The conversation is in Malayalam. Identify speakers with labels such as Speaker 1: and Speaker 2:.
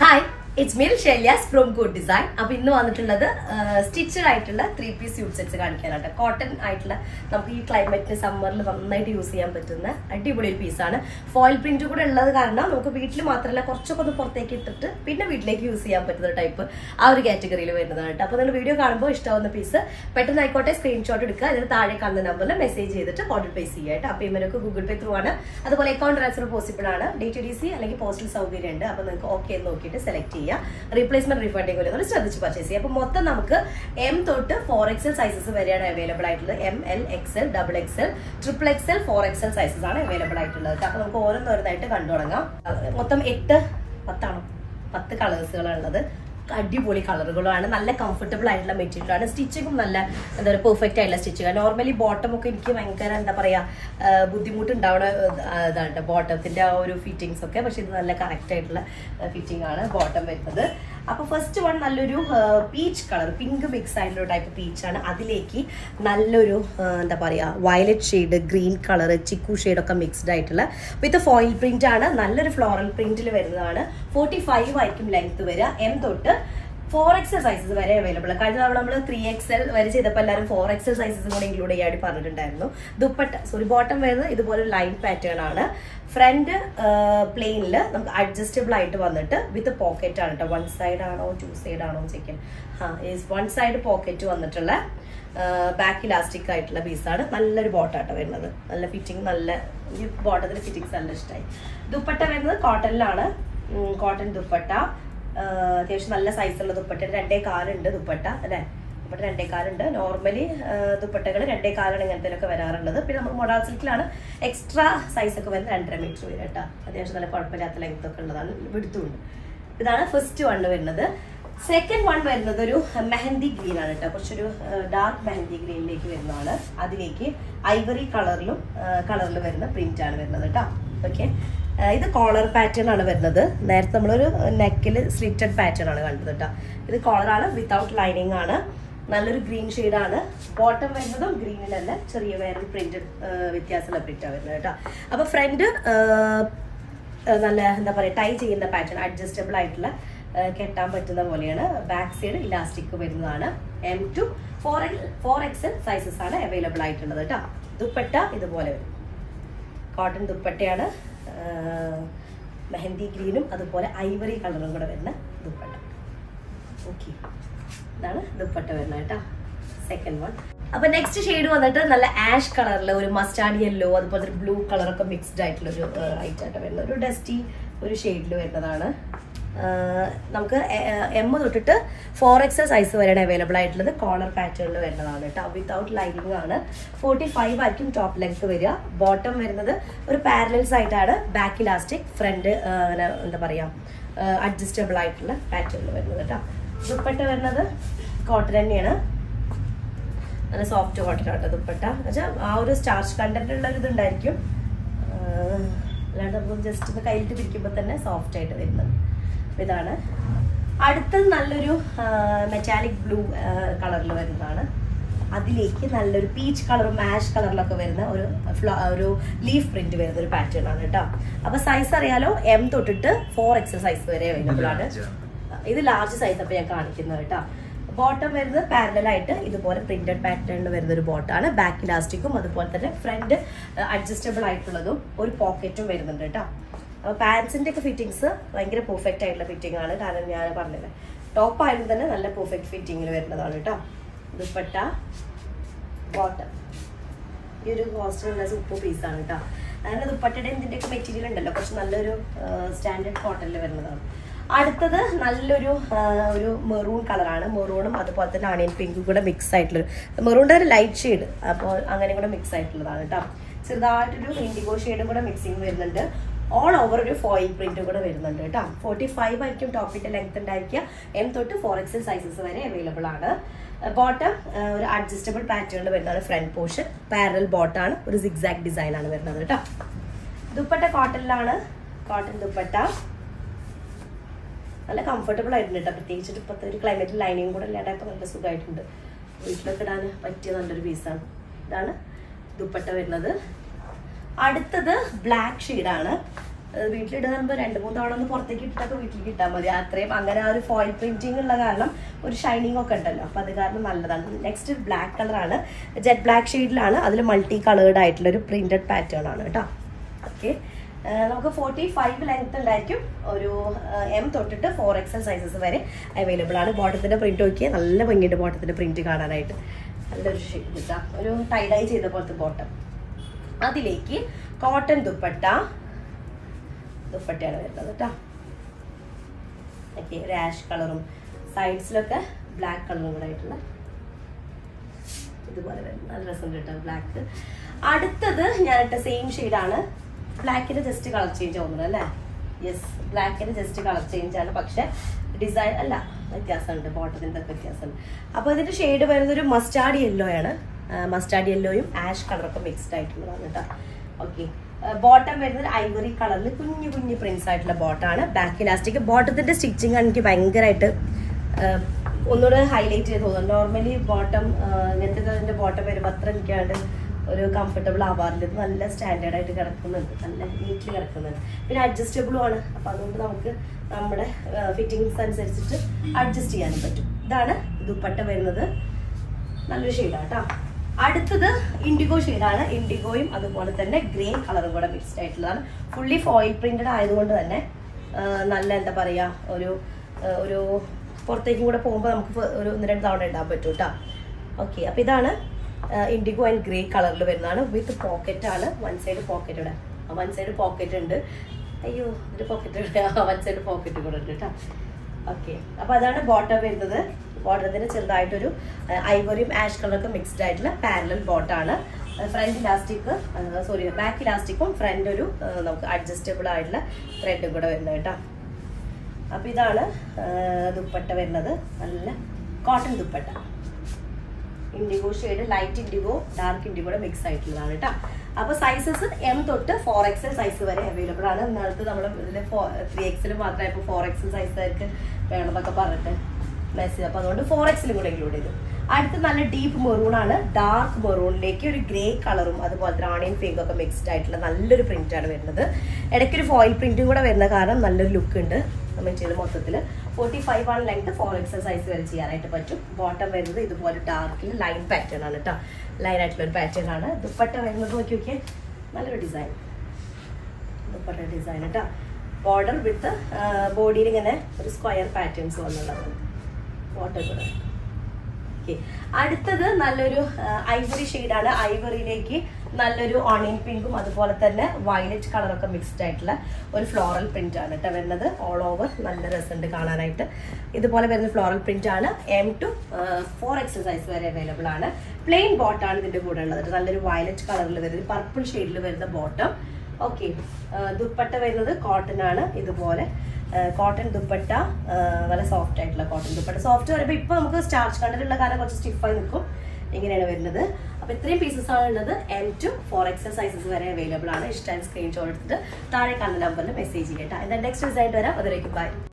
Speaker 1: ഹായ് ഇറ്റ്സ് മീൽ ഷെല്യാസ് ഫ്രോം ഗുഡ് ഡിസൈൻ അപ്പൊ ഇന്ന് വന്നിട്ടുള്ളത് സ്റ്റിച്ചഡ് ആയിട്ടുള്ള ത്രീ പീസ് സ്യൂട്ട് സെറ്റ്സ് കാണിക്കാനായിട്ട് കോട്ടൺ ആയിട്ടുള്ള നമുക്ക് ഈ ക്ലൈമറ്റിന് സമ്മറിൽ നന്നായിട്ട് യൂസ് ചെയ്യാൻ പറ്റുന്ന അടിപൊളി ഒരു പീസാണ് ഫോയിൽ പ്രിന്റ് കൂടെ ഉള്ളത് കാരണം നമുക്ക് വീട്ടിൽ മാത്രമല്ല കുറച്ചൊക്കെ ഒന്ന് പുറത്തേക്ക് ഇട്ടിട്ട് പിന്നെ വീട്ടിലേക്ക് യൂസ് ചെയ്യാൻ പറ്റുന്ന ടൈപ്പ് ആ ഒരു കാറ്റഗറിയിൽ വരുന്നതാണ് കേട്ടോ അപ്പോൾ നിങ്ങൾ വീഡിയോ കാണുമ്പോൾ ഇഷ്ടമാവുന്ന പീസ് പെട്ടെന്ന് ആയിക്കോട്ടെ സ്ക്രീൻഷോട്ട് എടുക്കുക അതിന് താഴെ കാണുന്ന നമ്പറിൽ മെസ്സേജ് ചെയ്തിട്ട് ഓർഡർ പ്ലേസ് ചെയ്യുക കേട്ടോ അപ്പോൾ ഇവരൊക്കെ ഗൂഗിൾ പേ ത്രൂ ആണ് അതുപോലെ അക്കൗണ്ട് ട്രാൻസ്ഫർ പോസിബിൾ ആണ് ഡി ടി ഡി സി അല്ലെങ്കിൽ പോസ്റ്റൽ സൗകര്യം ഉണ്ട് അപ്പോൾ നിങ്ങൾക്ക് ഓക്കെ എന്ന് നോക്കിയിട്ട് സെലക്ട് ചെയ്യുക റീപ്ലേസ്മെന്റ് റീഫണ്ടിങ് വരുന്നത് ശ്രദ്ധിച്ച് പർച്ചേസ് ചെയ്യുക അപ്പോൾ മൊത്തം നമുക്ക് എം തൊട്ട് ഫോർ എക്സൽ സൈസസ് വരെയാണ് അവൈലബിൾ ആയിട്ടുള്ളത് M L XL double XL triple XL four XL sizes ആണ് അവൈലബിൾ ആയിട്ടുള്ളത് അപ്പോൾ നമുക്ക് ഓരോന്നോരോന്നായിട്ട് കണ്ടു തുടങ്ങാം മൊത്തം എട്ട് പത്താണോ പത്ത് കളേഴ്സുകളാണ് ഉള്ളത് അടിപൊളി കളറുകളാണ് നല്ല കംഫർട്ടബിൾ ആയിട്ടുള്ള മെറ്റീരിയൽ ആണ് സ്റ്റിച്ചിങ്ങും നല്ല എന്താ പറയുക പെർഫെക്റ്റ് ആയിട്ടുള്ള സ്റ്റിച്ചിങ് നോർമലി ബോട്ടം ഒക്കെ എനിക്ക് ഭയങ്കര എന്താ പറയുക ബുദ്ധിമുട്ടുണ്ടാവുന്ന ഇതാണ് ബോട്ടത്തിന്റെ ആ ഒരു ഫിറ്റിങ്സ് ഒക്കെ പക്ഷെ ഇത് നല്ല കറക്റ്റ് ആയിട്ടുള്ള ഫിറ്റിംഗ് ആണ് ബോട്ടം വരുന്നത് അപ്പോൾ ഫസ്റ്റ് വൺ നല്ലൊരു പീച്ച് കളർ പിങ്ക് മിക്സ് ആയിട്ടുള്ള ടൈപ്പ് പീച്ച് ആണ് അതിലേക്ക് നല്ലൊരു ആ, എന്താ പറയുക വയലറ്റ് ഷെയ്ഡ് ഗ്രീൻ കളർ ചിക്കു ഷെയ്ഡൊക്കെ മിക്സ്ഡ് ആയിട്ടുള്ള വിത്ത് ഫോയിൽ പ്രിന്റ് ആണ് നല്ലൊരു ഫ്ലോറൽ പ്രിന്റിൽ വരുന്നതാണ് ഫോർട്ടി ഫൈവ് ആയിരിക്കും ലെങ്ത് വരിക എം തൊട്ട് ഫോർ എക്സൽ സൈസസ് വരെ അവൈലബിൾ കഴിഞ്ഞ തവണ നമ്മൾ ത്രീ എക്സൽ വരെ ചെയ്തപ്പോൾ എല്ലാവരും ഫോർ എക്സൽ സൈസസും കൂടെ ഇൻക്ലൂഡ് ചെയ്യാൻ പറഞ്ഞിട്ടുണ്ടായിരുന്നു ദുപ്പട്ട സോറി ബോട്ടം വരുന്നത് ഇതുപോലെ ലൈൻ പാറ്റേൺ ആണ് ഫ്രണ്ട് പ്ലെയിനിൽ നമുക്ക് അഡ്ജസ്റ്റബിൾ ആയിട്ട് വന്നിട്ട് വിത്ത് പോക്കറ്റ് ആണ് കേട്ടോ വൺ സൈഡ് ആണോ ടു സൈഡ് ആണോ ചെക്കൻ ആ വൺ സൈഡ് പോക്കറ്റ് വന്നിട്ടുള്ള ബാക്ക് ഇലാസ്റ്റിക് ആയിട്ടുള്ള പീസാണ് നല്ലൊരു ബോട്ടാട്ടോ വരുന്നത് നല്ല ഫിറ്റിംഗ് നല്ല ഈ ബോട്ടത്തിന്റെ ഫിറ്റിംഗ്സ് നല്ല ഇഷ്ടമായി ദുപ്പട്ട വരുന്നത് കോട്ടണിലാണ് കോട്ടൺ ദുപ്പട്ട ആ, അത്യാവശ്യം നല്ല സൈസുള്ള ദുപ്പട്ട രണ്ടേ കാലുണ്ട് ദുപ്പട്ട അല്ലേ ദുപ്പട്ട രണ്ടേ കാലുണ്ട് നോർമലി ദുപ്പട്ടകൾ രണ്ടേ കാലാണ് ഇങ്ങനത്തേലൊക്കെ വരാറുള്ളത് പിന്നെ നമ്മൾ മൊഡാൾ സിൽക്കിലാണ് എക്സ്ട്രാ സൈസ് ഒക്കെ വരുന്നത് രണ്ടര മീറ്റർ വരും കേട്ടോ അത്യാവശ്യം നല്ല കുഴപ്പമില്ലാത്ത ലെങ്ത് ഒക്കെ ഉള്ളതാണ് വിടുത്തുണ്ട് ഇതാണ് ഫസ്റ്റ് വൺ വരുന്നത് സെക്കൻഡ് വൺ വരുന്നത് ഒരു മെഹന്തി ഗ്രീൻ ആണ് കേട്ടോ കുറച്ചൊരു ഡാർക്ക് മെഹന്തി ഗ്രീനിലേക്ക് വരുന്നതാണ് അതിലേക്ക് ഐവറി കളറിലും കളറിൽ വരുന്ന പ്രിന്റ് ആണ് വരുന്നത് കേട്ടോ ഓക്കെ ഇത് കോളർ പാറ്റേൺ ആണ് വരുന്നത് നേരത്തെ നമ്മളൊരു നെക്കിൽ സ്ലിറ്റഡ് പാറ്റേൺ ആണ് കണ്ടത് കേട്ടോ ഇത് കോളറാണ് വിത്തൗട്ട് ലൈനിങ് ആണ് നല്ലൊരു ഗ്രീൻ ആണ് ബോട്ടം വരുന്നതും ഗ്രീനിലല്ല ചെറിയ വേറെ പ്രിന്റ് വ്യത്യാസമുള്ള പ്രിന്റാണ് വരുന്നത് കേട്ടോ അപ്പൊ ഫ്രണ്ട് നല്ല എന്താ പറയുക ടൈ ചെയ്യുന്ന പാറ്റേൺ അഡ്ജസ്റ്റബിൾ ആയിട്ടുള്ള ആ, കെട്ടാൻ പറ്റുന്ന പോലെയാണ് ബാക്ക് സൈഡ് ഇലാസ്റ്റിക് വരുന്നതാണ് M to four four XL sizes ആണ് അവൈലബിൾ ആയിട്ടുള്ളത് കേട്ടോ ദുപ്പട്ട ഇതുപോലെ വരും കോട്ടൺ ദുപ്പട്ടയാണ് ആ, മെഹന്തി ഗ്രീനും അതുപോലെ ഐവറി കളറും കൂടെ വരുന്ന ദുപ്പട്ട ഓക്കെ ഇതാണ് ദുപ്പട്ട വരുന്നത് കേട്ടോ സെക്കൻഡ് വൺ അപ്പൊ നെക്സ്റ്റ് ഷെയ്ഡ് വന്നിട്ട് നല്ല ആഷ് കളറിൽ ഒരു മസ്റ്റാർഡ് യെല്ലോ അതുപോലെ ഒരു ബ്ലൂ കളറൊക്കെ മിക്സ്ഡ് ആയിട്ടുള്ള ഒരു ഐറ്റ് ആയിട്ട് വരുന്നത് ഒരു ഡസ്റ്റി ഒരു ഷെയ്ഡിൽ വരുന്നതാണ് ആ, നമുക്ക് എം തൊട്ടിട്ട് ഫോർ എക്സൽ സൈസ് വരെയാണ് അവൈലബിൾ ആയിട്ടുള്ളത് കോളർ പാറ്റേണിൽ വരുന്നതാണ് കേട്ടോ വിത്തൗട്ട് ലൈനിങ് ആണ് ഫോർട്ടി ഫൈവ് ആയിരിക്കും ടോപ്പ് ലെങ്ത് വരിക ബോട്ടം വരുന്നത് ഒരു പാരലൽസ് ആയിട്ടാണ് ബാക്ക് ഇലാസ്റ്റിക് ഫ്രണ്ട് അങ്ങനെ എന്താ പറയുക അഡ്ജസ്റ്റബിൾ ആയിട്ടുള്ള പാറ്റേണിൽ വരുന്നത് കേട്ടോ ദുപ്പട്ട വരുന്നത് കോട്ടൺ തന്നെയാണ് നല്ല സോഫ്റ്റ് കോട്ടൺ ആട്ടോ ദുപ്പട്ട എന്നുവെച്ചാൽ ആ ഒരു സ്റ്റാർച്ച് കണ്ടന്റ് ഉള്ള ഒരു ഇതുണ്ടായിരിക്കും ആഹ് അല്ലാണ്ട് നമുക്ക് ജസ്റ്റ് ഒന്ന് കയ്യിലിട്ട് പിടിക്കുമ്പോൾ തന്നെ സോഫ്റ്റ് ആയിട്ട് വരുന്നത് അപ്പൊ ഇതാണ് അടുത്തത് നല്ലൊരു മെറ്റാലിക് ബ്ലൂ കളറിൽ വരുന്നതാണ് അതിലേക്ക് നല്ലൊരു പീച്ച് കളറും ആഷ് കളറിലൊക്കെ വരുന്ന ഒരു ഫ്ലോ ഒരു ലീഫ് പ്രിന്റ് വരുന്ന ഒരു പാറ്റേൺ ആണ് കേട്ടോ അപ്പൊ സൈസ് അറിയാലോ എം തൊട്ടിട്ട് ഫോർ എക്സൽ സൈസ് വരെ അവൈലബിൾ ആണ് ഇത് ലാർജ് സൈസ് അപ്പൊ ഞാൻ കാണിക്കുന്നത് കേട്ടോ ബോട്ടം വരുന്നത് പാരലൽ ആയിട്ട് ഇതുപോലെ പ്രിന്റഡ് പാറ്റേണിൽ വരുന്ന ഒരു ബോട്ടാണ് ബാക്ക് ഇലാസ്റ്റിക്കും അതുപോലെ തന്നെ ഫ്രണ്ട് അഡ്ജസ്റ്റബിൾ ആയിട്ടുള്ളതും ഒരു പോക്കറ്റും വരുന്നുണ്ട് കേട്ടോ അപ്പോൾ പാൻസിന്റെ ഒക്കെ ഫിറ്റിങ്സ് ഭയങ്കര പെർഫെക്റ്റ് ആയിട്ടുള്ള ഫിറ്റിംഗ് ആണ് കാരണം ഞാൻ പറഞ്ഞില്ലേ ടോപ്പ് ആയാലും തന്നെ നല്ല പെർഫെക്റ്റ് ഫിറ്റിങ്ങിൽ വരുന്നതാണ് കേട്ടോ ദുപ്പട്ട ബോട്ടം ഈ ഒരു കോസ്റ്റ് നല്ല സൂപ്പർ പീസാണ് കേട്ടോ അങ്ങനെ ദുപ്പട്ടയുടെ ഇതിന്റെ ഒക്കെ മെറ്റീരിയൽ ഉണ്ടല്ലോ കുറച്ച് നല്ലൊരു സ്റ്റാൻഡേർഡ് കോട്ടണിൽ വരുന്നതാണ് അടുത്തത് നല്ലൊരു ആ, ഒരു മെറൂൺ കളറാണ് മെറൂണും അതുപോലെ തന്നെ ആണിയൻ പിങ്കും കൂടെ മിക്സ് ആയിട്ടുള്ള മെറൂണിൻ്റെ ഒരു ലൈറ്റ് ഷെയ്ഡ് അപ്പോൾ അങ്ങനെ കൂടെ മിക്സ് ആയിട്ടുള്ളതാണ് കേട്ടോ ചെറുതായിട്ടൊരു ഇൻഡിഗോ ഷെയ്ഡും കൂടെ മിക്സിങ് വരുന്നുണ്ട് ഓൾ ഓവർ ഒരു ഫോയിൽ പ്രിന്റും കൂടെ വരുന്നുണ്ട് കേട്ടോ ഫോർട്ടി ഫൈവ് ആയിരിക്കും ടോപ്പിന്റെ ലെങ്ത് ഉണ്ടായിരിക്കുക എം തൊട്ട് ഫോർ എക്സൽ സൈസസ് വരെ അവൈലബിൾ ആണ് ബോട്ടം ഒരു അഡ്ജസ്റ്റബിൾ പാറ്റേണിൽ വരുന്നതാണ് ഫ്രണ്ട് പോർഷൻ പാരൽ ബോട്ടാണ് ഒരു സിക്സാക്ട് ഡിസൈൻ ആണ് വരുന്നത് കേട്ടോ ദുപ്പട്ട കോട്ടണിലാണ് കോട്ടൺ ദുപ്പട്ട നല്ല കംഫർട്ടബിൾ ആയിട്ടുണ്ട് കേട്ടോ പ്രത്യേകിച്ചിട്ട് ഇപ്പോഴത്തെ ഒരു ക്ലൈമറ്റ് ലൈനിങ് കൂടെ ഇല്ലാണ്ടായപ്പോൾ നല്ല സുഖമായിട്ടുണ്ട് വീട്ടിലൊക്കെ ഇടാൻ പറ്റിയ നല്ലൊരു പീസാണ് ഇതാണ് ദുപ്പട്ട വരുന്നത് അടുത്തത് ബ്ലാക്ക് ഷെയ്ഡാണ് അത് വീട്ടിലിടുമ്പോൾ രണ്ട് മൂന്ന് തവണ ഒന്ന് പുറത്തേക്ക് ഇട്ടിട്ടൊക്കെ വീട്ടിലേക്ക് ഇട്ടാൽ മതി അത്രയും അങ്ങനെ ആ ഒരു ഫോയിൽ പ്രിന്റിംഗ് ഉള്ള കാരണം ഒരു ഷൈനിങ് ഒക്കെ ഉണ്ടല്ലോ അപ്പോൾ അത് കാരണം നല്ലതാണ് നെക്സ്റ്റ് ബ്ലാക്ക് കളറാണ് ജെറ്റ് ബ്ലാക്ക് ഷെയ്ഡിലാണ് അതിൽ മൾട്ടി കളേർഡ് ആയിട്ടുള്ള ഒരു പ്രിന്റഡ് പാറ്റേൺ ആണ് കേട്ടോ ഓക്കെ നമുക്ക് ഫോർട്ടി ഫൈവ് ലെങ്ത് ഉണ്ടായിരിക്കും ഒരു എം തൊട്ടിട്ട് ഫോർ എക്സൽ സൈസസ് വരെ അവൈലബിൾ ആണ് ബോട്ടത്തിൻ്റെ പ്രിന്റ് നോക്കിയാൽ നല്ല ഭംഗിയുണ്ട് ബോട്ടത്തിൻ്റെ പ്രിന്റ് കാണാനായിട്ട് നല്ലൊരു ഷെയ്ഡ് കിട്ടാം ഒരു ടൈഡൈ ചെയ്ത പോലത്തെ ബോട്ടം അതിലേക്ക് കോട്ടൺ ദുപ്പട്ട ദുപ്പട്ടയാണ് വരുന്നത് കേട്ടോ ഓക്കെ ഒരു ആഷ് കളറും സൈഡ്സിലൊക്കെ ബ്ലാക്ക് കളറും കൂടെ ആയിട്ടുള്ള ഇതുപോലെ വരും നല്ല രസം കേട്ടോ ബ്ലാക്ക് അടുത്തത് ഞാൻ ഇട്ട സെയിം ഷെയ്ഡാണ് ബ്ലാക്കിന് ജസ്റ്റ് കളർ ചേഞ്ച് ആവുന്നത് അല്ലേ യെസ് ബ്ലാക്കിന് ജസ്റ്റ് കളർ ചേഞ്ച് ആണ് പക്ഷെ ഡിസൈൻ അല്ല വ്യത്യാസമുണ്ട് ബോട്ടത്തിൻ്റെ ഒക്കെ വ്യത്യാസമുണ്ട് അപ്പോൾ ഇതിന്റെ ഷെയ്ഡ് വരുന്നത് ഒരു മസ്റ്റാർഡ് യെല്ലോ ആണ് മസ്റ്റാർഡ് യെല്ലോയും ആഷ് കളറൊക്കെ മിക്സ്ഡ് ആയിട്ടുള്ളതാണ് കേട്ടോ ഓക്കെ ബോട്ടം വരുന്നത് ഐവറി കളറിൽ കുഞ്ഞു കുഞ്ഞു പ്രിന്റ്സ് ആയിട്ടുള്ള ബോട്ടാണ് ബാക്ക് ഇലാസ്റ്റിക് ബോട്ടത്തിന്റെ സ്റ്റിച്ചിങ് എനിക്ക് ഭയങ്കരമായിട്ട് ഒന്നുകൂടെ ഹൈലൈറ്റ് ചെയ്ത് തോന്നുന്നു നോർമലി ബോട്ടം ഇങ്ങനത്തെ ബോട്ടം വരുമ്പോൾ അത്ര എനിക്കാണ്ട് ഒരു കംഫർട്ടബിൾ ആവാറില്ല ഇത് നല്ല സ്റ്റാൻഡേർഡ് ആയിട്ട് കിടക്കുന്നുണ്ട് നല്ല നീറ്റിൽ കിടക്കുന്നുണ്ട് പിന്നെ അഡ്ജസ്റ്റബിളും ആണ് അപ്പം അതുകൊണ്ട് നമുക്ക് നമ്മുടെ ഫിറ്റിങ്സ് അനുസരിച്ചിട്ട് അഡ്ജസ്റ്റ് ചെയ്യാനും പറ്റും ഇതാണ് ദുപ്പട്ട വരുന്നത് നല്ലൊരു ഷെയ്ഡാണ് കേട്ടോ അടുത്തത് ഇൻഡിഗോ ഷെയ്ഡാണ് ഇൻഡിഗോയും അതുപോലെ തന്നെ ഗ്രേ കളറും കൂടെ മിക്സ്ഡ് ആയിട്ടുള്ളതാണ് ഫുള്ളി ഫോയിൽ പ്രിന്റഡ് ആയതുകൊണ്ട് തന്നെ ആ, നല്ല എന്താ പറയുക ഒരു ആ, ഒരു പുറത്തേക്കും കൂടെ പോകുമ്പോൾ നമുക്ക് ഒരു ഒന്ന് രണ്ട് തവണ ഇടാൻ പറ്റും കേട്ടോ ഓക്കെ അപ്പോൾ ഇതാണ് ഇൻഡിഗോ ആൻഡ് ഗ്രേ കളറിൽ വരുന്നതാണ് വിത്ത് പോക്കറ്റ് ആണ് വൺ സൈഡ് പോക്കറ്റ് ഇവിടെ വൺ സൈഡ് പോക്കറ്റ് ഉണ്ട് അയ്യോ ഒരു പോക്കറ്റ് വൺ സൈഡ് പോക്കറ്റ് കൂടെ ഉണ്ട് കേട്ടോ ഓക്കെ അപ്പോൾ അതാണ് ബോട്ടം വരുന്നത് ബോട്ടത്തിന് ചെറുതായിട്ടൊരു ഐവറിയും ആഷ് കളറൊക്കെ മിക്സ്ഡ് ആയിട്ടുള്ള പാരലൽ ബോട്ടാണ് ഫ്രണ്ട് ഇലാസ്റ്റിക് സോറി ബാക്ക് ഇലാസ്റ്റിക്കും ഫ്രണ്ട് ഒരു ആ, നമുക്ക് അഡ്ജസ്റ്റബിൾ ആയിട്ടുള്ള ത്രെഡും കൂടെ വരുന്നത് കേട്ടോ അപ്പോൾ ഇതാണ് ആ, ദുപ്പട്ട വരുന്നത് നല്ല cotton dupatta indigo shade light indigo dark ഇൻഡിഗോയുടെ മിക്സ് ആയിട്ടുള്ളതാണ് കേട്ടോ അപ്പോൾ സൈസസ് എം തൊട്ട് ഫോർ എക്സൽ സൈസ് വരെ അവൈലബിൾ ആണ് ഇന്നലത്ത് നമ്മൾ ഇതിൽ ഫോർ ത്രീ എക്സൽ മാത്രമേ ഇപ്പോൾ ഫോർ എക്സൽ സൈസുകാർക്ക് വേണമെന്നൊക്കെ പറഞ്ഞിട്ട് മെസ്സേജ് അപ്പോൾ അതുകൊണ്ട് ഫോർ എക്സലും കൂടെ ഇൻക്ലൂഡ് ചെയ്തു അടുത്ത് നല്ല ഡീപ്പ് മെറൂൺ ആണ് ഡാർക്ക് മെറൂണിലേക്ക് ഒരു ഗ്രേ കളറും അതുപോലെ തന്നെ ആണിയൻ പിങ്ക് ഒക്കെ മിക്സ്ഡ് ആയിട്ടുള്ള നല്ലൊരു പ്രിന്റ് ആണ് വരുന്നത് ഇടയ്ക്കൊരു ഫോയിൽ പ്രിന്റും കൂടെ വരുന്ന കാരണം നല്ലൊരു ലുക്ക് ഉണ്ട് നമ്മൾ ചെയ്ത് മൊത്തത്തിൽ ഫോർട്ടി ഫൈവ് ആണ് ലെങ്ത് ഫോർ എക്സൽ സൈസ് വരെ ചെയ്യാനായിട്ട് പറ്റും ബോട്ടം വരുന്നത് ഇതുപോലെ ഡാർക്കിൽ ലൈൻ പാറ്റേൺ ആണ് കേട്ടോ ലൈൻ ആയിട്ടുള്ള ഒരു പാറ്റേൺ ആണ് ദുപ്പട്ട വരുന്നത് നോക്കി നോക്കിയേ നല്ലൊരു ഡിസൈൻ ദുപ്പട്ട ഡിസൈൻ കേട്ടോ ബോർഡർ വിത്ത് ബോഡിയിൽ ഇങ്ങനെ ഒരു സ്ക്വയർ പാറ്റേൺസ് വന്നുള്ളതാണ് ബോട്ടം കൂടെ ഓക്കെ അടുത്തത് നല്ലൊരു ഐവറി ഷെയ്ഡാണ് ഐവറിയിലേക്ക് നല്ലൊരു ഓണിയൻ പിങ്കും അതുപോലെ തന്നെ വയലറ്റ് കളറൊക്കെ മിക്സ്ഡ് ആയിട്ടുള്ള ഒരു ഫ്ലോറൽ പ്രിന്റ് ആണ് കേട്ടോ വരുന്നത് ഓൾ ഓവർ നല്ല രസമുണ്ട് കാണാനായിട്ട് ഇതുപോലെ വരുന്ന ഫ്ലോറൽ പ്രിന്റ് ആണ് M to four XL size വരെ അവൈലബിൾ ആണ് പ്ലെയിൻ ബോട്ടാണ് ഇതിന്റെ കൂടെ ഉള്ളത് കേട്ടോ. നല്ലൊരു വയലറ്റ് കളറിൽ വരുന്നത് പർപ്പിൾ ഷെയ്ഡിൽ വരുന്ന ബോട്ടം ഓക്കെ ദുപ്പട്ട വരുന്നത് കോട്ടൺ ആണ് ഇതുപോലെ കോട്ടൺ ദുപ്പട്ട ആ, നല്ല സോഫ്റ്റ് ആയിട്ടുള്ള കോട്ടൺ ദുപ്പട്ട സോഫ്റ്റ് പറയുമ്പോൾ ഇപ്പൊ നമുക്ക് സ്റ്റാർച്ച് കണ്ടിട്ടുള്ള കാരണം കുറച്ച് സ്റ്റിഫായി നിൽക്കും ഇങ്ങനെയാണ് വരുന്നത് അപ്പൊ ഇത്രയും പീസസ് ആണ് ഉള്ളത് M to four XL sizes വരെ അവൈലബിൾ ആണ് ഇഷ്ടം സ്ക്രീൻഷോട്ട് എടുത്തിട്ട് താഴെ കാണുന്ന നമ്പറിൽ മെസ്സേജ് ചെയ്യട്ടെ എന്താ നെക്സ്റ്റ് ഡിസൈൻ വരാം അതിലേക്ക് ബൈ